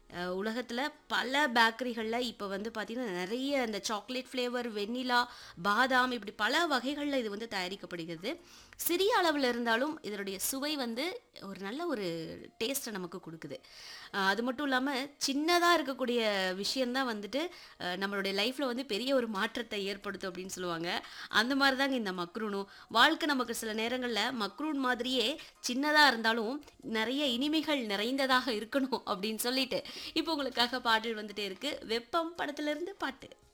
அஹ் உலகத்துல பல பேக்கரிகள்ல இப்போ வந்து பார்த்தீங்கன்னா நிறைய இந்த சாக்லேட் ஃப்ளேவர் வெண்ணிலா பாதாம் இப்படி பல வகைகளில் இது வந்து தயாரிக்கப்படுகிறது சிறிய அளவில் இருந்தாலும் இதனுடைய சுவை வந்து ஒரு நல்ல ஒரு டேஸ்ட்டை நமக்கு கொடுக்குது அஹ் அது மட்டும் இல்லாமல் சின்னதாக இருக்கக்கூடிய விஷயந்தான் வந்துட்டு அஹ் நம்மளுடைய லைஃப்பில் வந்து பெரிய ஒரு மாற்றத்தை ஏற்படுத்தும் அப்படின்னு சொல்லுவாங்க அந்த மாதிரி தாங்க இந்த மக்ரூனும் வாழ்க்கை நமக்கு சில நேரங்களில் மக்ரூன் மாதிரியே சின்னதாக இருந்தாலும் நிறைய இனிமைகள் நிறைந்ததாக இருக்கணும் அப்படின்னு சொல்லிட்டு இப்போ உங்களுக்காக பாடல் வந்துட்டே இருக்கு வெப்பம் படத்துல இருந்து பாட்டு